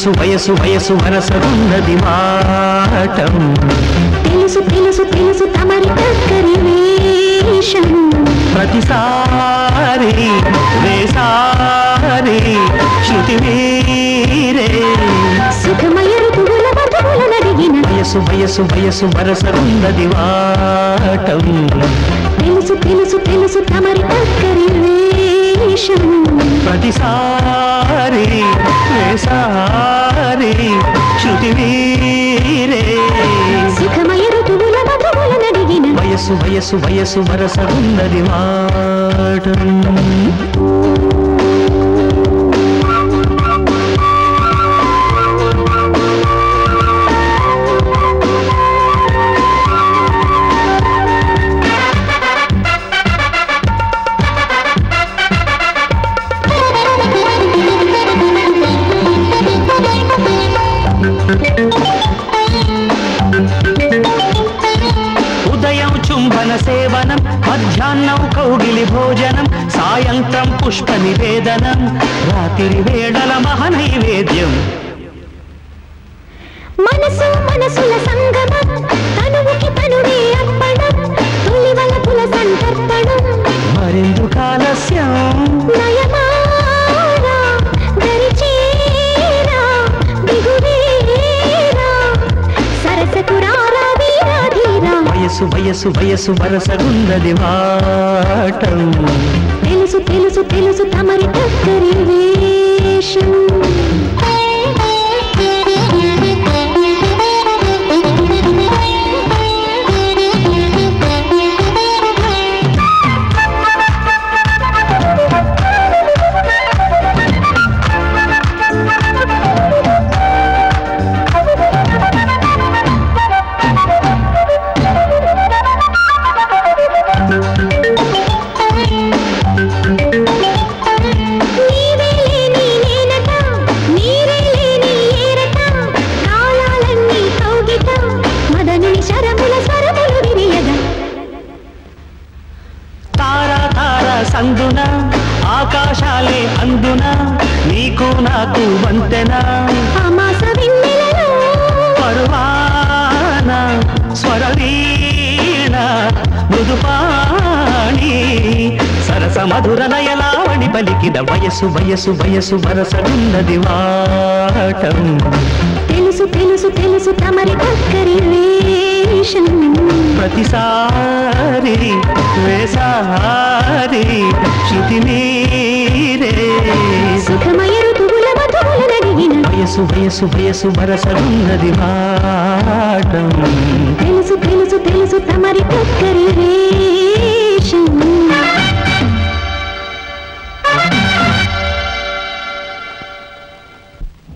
వయసు వయసు వయసు వరసరున్నది మాటం తెలుసు తెలుసు తెలుసు తమరి టక్కరి వేషం ప్రతిసారి వేసారి శృతి మీరే సుఖమయ ఋతువుల మధువుల నడిగిన వయసు వయసు వయసు వరసరున్నది వాటం తెలుసు తెలుసు తెలుసు తమరి టక్కరి వేషం ప్రతిసారి వేసారి శృతి మీరే సుఖమయ ఋతువుల మధువుల నడిగిన వయసు వయసు వయసు వరసరున్నది వాటం ఉదయం చుంబన సేవనం మధ్యాహ్నం కౌగిలి భోజనం సాయంత్రం పుష్ప నివేదనం రాత్రి వేళల మహనైవేద్యం మనసు మనసుల సంగమం తనువుకి తనువే అర్పణం తొలి వలపుల సంతర్పణం మరెందుకు ఆలస్యం నయమారా దరిచేరా దిగువేరా సరసకు రారా వీరా ధీరా వయసు వయసు వయసు వరసగున్నది వాటం తెలుసు తెలుసు తెలుసు తమరి టక్కరి వేషం నీవే లేని నేనట నీరే లేని ఏరట కాలాలన్నీ కౌగిట మదనుని శరముల స్వరములు విరియగా తారా తారా సందున ఆకాశాలే అందున నీకు నాకు వంతెన అమాస వెన్నెలలో పర్వాన స్వరవీణ మృదుపాణి సరస మధుర నయలావణి పలికిన వయసు వయసు వయసు వరసనున్నది వాటం తెలుసు తెలుసు తెలుసు తమరి టక్కరి వేషం ప్రతిసారి వేసారి శృతి మీరే సుఖమయ ఋతువుల మధువుల నడిగిన వయసు వయసు వయసు వరసనున్నది వాటం తెలుసు తెలుసు తెలుసు తమరి టక్కరి వేషం